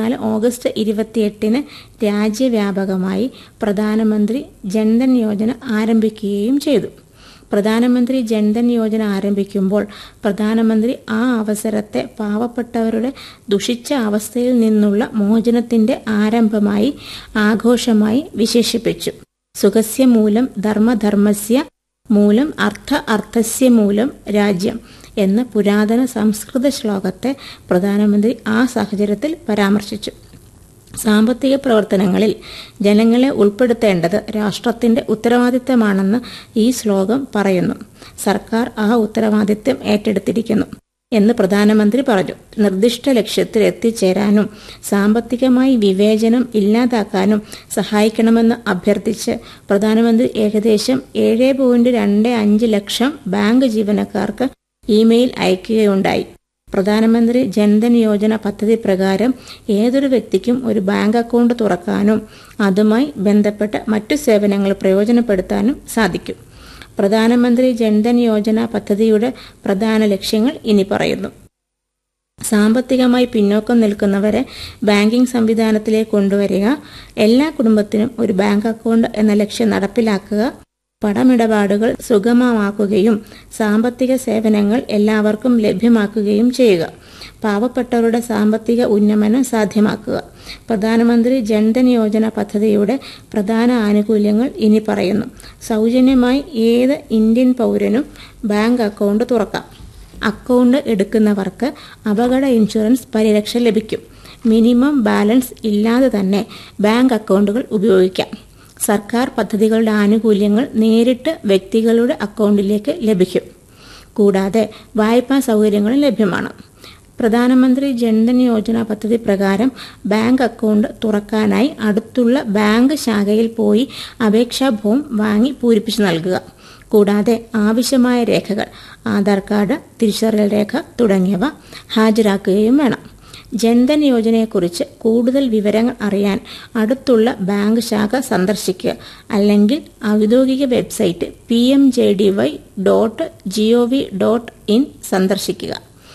പതിനാല് ഓഗസ്റ്റ് ഇരുപത്തിയെട്ടിന് രാജ്യവ്യാപകമായി പ്രധാനമന്ത്രി ജൻധൻ യോജന ആരംഭിക്കുകയും ചെയ്തു പ്രധാനമന്ത്രി ജൻധൻ യോജന ആരംഭിക്കുമ്പോൾ പ്രധാനമന്ത്രി ആ അവസരത്തെ പാവപ്പെട്ടവരുടെ ദുഷിച്ച അവസ്ഥയിൽ നിന്നുള്ള മോചനത്തിന്റെ ആരംഭമായി ആഘോഷമായി വിശേഷിപ്പിച്ചു സുഖസ്യ മൂലം ധർമ്മധർമ്മസ്യ മൂലം അർത്ഥ അർത്ഥസ്യ മൂലം രാജ്യം എന്ന പുരാതന സംസ്കൃത ശ്ലോകത്തെ പ്രധാനമന്ത്രി ആ സാഹചര്യത്തിൽ പരാമർശിച്ചു സാമ്പത്തിക പ്രവർത്തനങ്ങളിൽ ജനങ്ങളെ ഉൾപ്പെടുത്തേണ്ടത് രാഷ്ട്രത്തിന്റെ ഉത്തരവാദിത്തമാണെന്ന് ഈ ശ്ലോകം പറയുന്നു സർക്കാർ ആ ഉത്തരവാദിത്തം ഏറ്റെടുത്തിരിക്കുന്നു എന്ന് പ്രധാനമന്ത്രി പറഞ്ഞു നിർദ്ദിഷ്ട ലക്ഷ്യത്തിൽ എത്തിച്ചേരാനും സാമ്പത്തികമായി വിവേചനം ഇല്ലാതാക്കാനും സഹായിക്കണമെന്ന് അഭ്യർത്ഥിച്ച് പ്രധാനമന്ത്രി ഏകദേശം ഏഴ് പോയിന്റ് രണ്ട് അഞ്ച് ലക്ഷം ബാങ്ക് ജീവനക്കാർക്ക് ഇമെയിൽ അയക്കുകയുണ്ടായി പ്രധാനമന്ത്രി ജൻധൻ യോജന പദ്ധതി പ്രകാരം ഏതൊരു വ്യക്തിക്കും ഒരു ബാങ്ക് അക്കൗണ്ട് തുറക്കാനും അതുമായി ബന്ധപ്പെട്ട മറ്റു സേവനങ്ങൾ പ്രയോജനപ്പെടുത്താനും സാധിക്കും പ്രധാനമന്ത്രി ജൻധൻ യോജന പദ്ധതിയുടെ പ്രധാന ലക്ഷ്യങ്ങൾ ഇനി പറയുന്നു സാമ്പത്തികമായി പിന്നോക്കം നിൽക്കുന്നവരെ ബാങ്കിംഗ് സംവിധാനത്തിലേക്ക് കൊണ്ടുവരിക എല്ലാ കുടുംബത്തിനും ഒരു ബാങ്ക് അക്കൗണ്ട് എന്ന ലക്ഷ്യം നടപ്പിലാക്കുക പണമിടപാടുകൾ സുഗമമാക്കുകയും സാമ്പത്തിക സേവനങ്ങൾ എല്ലാവർക്കും ലഭ്യമാക്കുകയും ചെയ്യുക പാവപ്പെട്ടവരുടെ സാമ്പത്തിക ഉന്നമനം സാധ്യമാക്കുക പ്രധാനമന്ത്രി ജൻധൻ യോജന പദ്ധതിയുടെ പ്രധാന ആനുകൂല്യങ്ങൾ ഇനി പറയുന്നു സൗജന്യമായി ഏത് ഇന്ത്യൻ പൗരനും ബാങ്ക് അക്കൗണ്ട് തുറക്കാം അക്കൗണ്ട് എടുക്കുന്നവർക്ക് അപകട ഇൻഷുറൻസ് പരിരക്ഷ ലഭിക്കും മിനിമം ബാലൻസ് ഇല്ലാതെ തന്നെ ബാങ്ക് അക്കൗണ്ടുകൾ ഉപയോഗിക്കാം സർക്കാർ പദ്ധതികളുടെ ആനുകൂല്യങ്ങൾ നേരിട്ട് വ്യക്തികളുടെ അക്കൗണ്ടിലേക്ക് ലഭിക്കും കൂടാതെ വായ്പാ സൗകര്യങ്ങളും ലഭ്യമാണ് പ്രധാനമന്ത്രി ജൻധൻ യോജന പദ്ധതി പ്രകാരം ബാങ്ക് അക്കൗണ്ട് തുറക്കാനായി അടുത്തുള്ള ബാങ്ക് ശാഖയിൽ പോയി അപേക്ഷാ ഫോം വാങ്ങി പൂരിപ്പിച്ചു നൽകുക കൂടാതെ ആവശ്യമായ രേഖകൾ ആധാർ കാർഡ് തിരിച്ചറിയൽ രേഖ തുടങ്ങിയവ ഹാജരാക്കുകയും വേണം ജൻധൻ യോജനയെക്കുറിച്ച് കൂടുതൽ വിവരങ്ങൾ അറിയാൻ അടുത്തുള്ള ബാങ്ക് ശാഖ സന്ദർശിക്കുക അല്ലെങ്കിൽ ഔദ്യോഗിക website P M J D Y dot G O V dot in സന്ദർശിക്കുക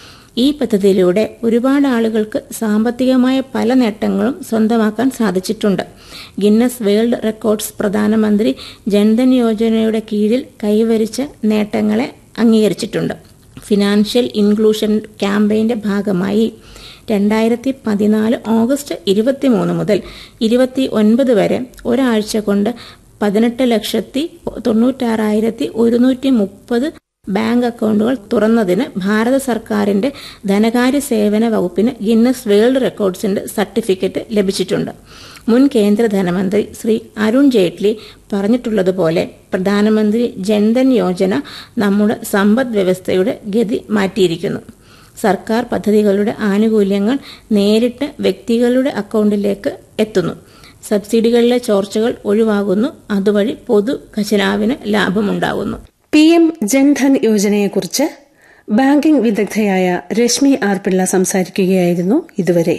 ഈ പദ്ധതിയിലൂടെ ഒരുപാട് ആളുകൾക്ക് സാമ്പത്തികമായ പല നേട്ടങ്ങളും സ്വന്തമാക്കാൻ സാധിച്ചിട്ടുണ്ട് ഗിന്നസ് വേൾഡ് റെക്കോർഡ്സ് പ്രധാനമന്ത്രി ജൻധൻ യോജനയുടെ കീഴിൽ കൈവരിച്ച നേട്ടങ്ങളെ അംഗീകരിച്ചിട്ടുണ്ട് ഫിനാൻഷ്യൽ ഇൻക്ലൂഷൻ ക്യാമ്പയിന്റെ ഭാഗമായി രണ്ടായിരത്തി പതിനാല് ഓഗസ്റ്റ് ഇരുപത്തിമൂന്ന് മുതൽ ഇരുപത്തി ഒൻപത് വരെ ഒരാഴ്ച കൊണ്ട് പതിനെട്ട് ലക്ഷത്തി തൊണ്ണൂറ്റാറായിരത്തി ഒരുന്നൂറ്റി മുപ്പത് ബാങ്ക് അക്കൗണ്ടുകൾ തുറന്നതിന് ഭാരത സർക്കാരിന്റെ ധനകാര്യ സേവന വകുപ്പിന് ഗിന്നസ് വേൾഡ് റെക്കോർഡ്സിന്റെ സർട്ടിഫിക്കറ്റ് ലഭിച്ചിട്ടുണ്ട് മുൻ കേന്ദ്ര ധനമന്ത്രി ശ്രീ അരുൺ ജെയ്റ്റ്ലി പറഞ്ഞിട്ടുള്ളതുപോലെ പ്രധാനമന്ത്രി ജൻധൻ യോജന നമ്മുടെ സമ്പദ് വ്യവസ്ഥയുടെ ഗതി മാറ്റിയിരിക്കുന്നു സർക്കാർ പദ്ധതികളുടെ ആനുകൂല്യങ്ങൾ നേരിട്ട് വ്യക്തികളുടെ അക്കൗണ്ടിലേക്ക് എത്തുന്നു സബ്സിഡികളിലെ ചോർച്ചകൾ ഒഴിവാകുന്നു അതുവഴി പൊതു ഖജനാവിന് ലാഭമുണ്ടാകുന്നു പി എം ജൻധൻ യോജനയെക്കുറിച്ച് ബാങ്കിംഗ് വിദഗ്ധയായ രശ്മി ആർ പിള്ള സംസാരിക്കുകയായിരുന്നു ഇതുവരെ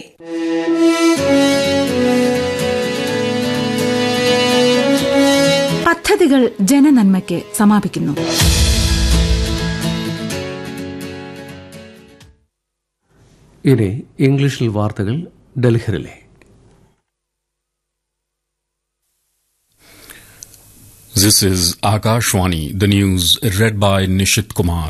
പദ്ധതികൾ ജനനന്മയ്ക്ക് സമാപിക്കുന്നു ഇനി ഇംഗ്ലീഷിൽ വാർത്തകൾ ഡൽഹിയിലെ This is Akashwani, the news read by Nishit Kumar.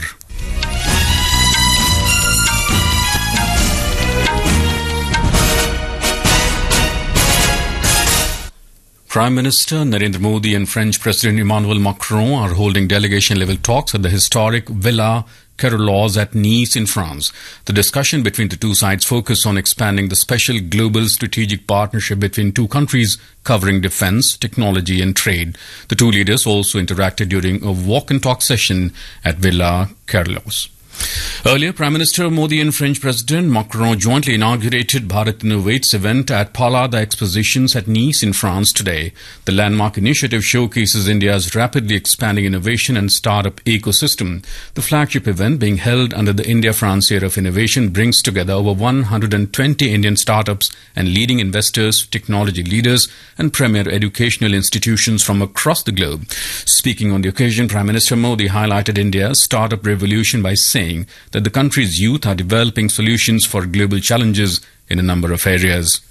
Prime Minister Narendra Modi and French President Emmanuel Macron are holding delegation level talks at the historic Villa Carolaz at Nice in France. The discussion between the two sides focus on expanding the special global strategic partnership between two countries covering defense, technology and trade. The two leaders also interacted during a walk and talk session at Villa Carolaz. Earlier, Prime Minister Modi and French President Macron jointly inaugurated Bharat Innovates event at Palada Expositions at Nice in France today. The landmark initiative showcases India's rapidly expanding innovation and startup ecosystem. The flagship event, being held under the India-France Year of Innovation, brings together over 120 Indian startups and leading investors, technology leaders, and premier educational institutions from across the globe. Speaking on the occasion, Prime Minister Modi highlighted India's startup revolution by saying that the country's youth are developing solutions for global challenges in a number of areas.